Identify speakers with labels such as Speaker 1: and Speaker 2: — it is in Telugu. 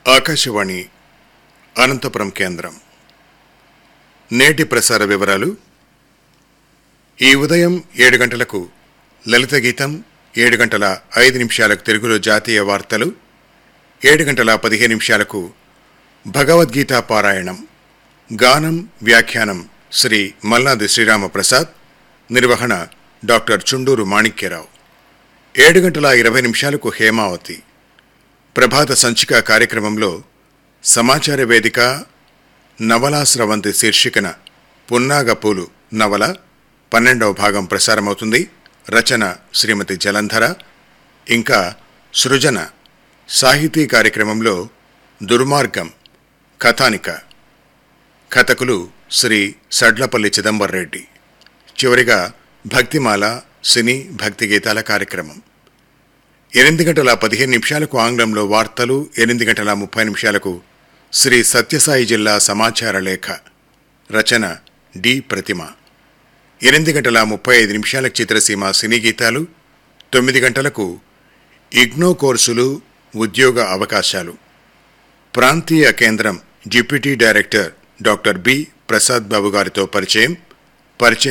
Speaker 1: ఆకాశవాణి అనంతపురం కేంద్రం నేటి ప్రసార వివరాలు ఈ ఉదయం ఏడు గంటలకు లలిత గీతం ఏడు గంటల ఐదు నిమిషాలకు తెలుగులో జాతీయ వార్తలు ఏడు గంటల పదిహేను నిమిషాలకు భగవద్గీత పారాయణం గానం వ్యాఖ్యానం శ్రీ మల్నాది శ్రీరామప్రసాద్ నిర్వహణ డాక్టర్ చుండూరు మాణిక్యరావు ఏడు గంటల ఇరవై నిమిషాలకు హేమావతి ప్రభాత సంచిక కార్యక్రమంలో సమాచార వేదిక నవలా స్రవంతి శీర్షికన పున్నాగపూలు నవల పన్నెండవ భాగం ప్రసారమవుతుంది రచన శ్రీమతి జలంధర ఇంకా సృజన సాహితీ కార్యక్రమంలో దుర్మార్గం కథానిక కథకులు శ్రీ సడ్లపల్లి చిదంబర్ రెడ్డి చివరిగా భక్తిమాల సినీ భక్తి గీతాల కార్యక్రమం ఎనిమిది గంటల పదిహేను నిమిషాలకు ఆంగ్లంలో వార్తలు ఎనిమిది గంటల ముప్పై నిమిషాలకు శ్రీ సత్యసాయి జిల్లా సమాచార లేఖ రచన డి ప్రతిమ ఎనిమిది గంటల ముప్పై ఐదు నిమిషాలకు చిత్రసీమ సినీ గీతాలు తొమ్మిది గంటలకు ఇగ్నో కోర్సులు ఉద్యోగ అవకాశాలు ప్రాంతీయ కేంద్రం deputy director doctor B Prasad Babu గారితో పరిచయం పరిచయం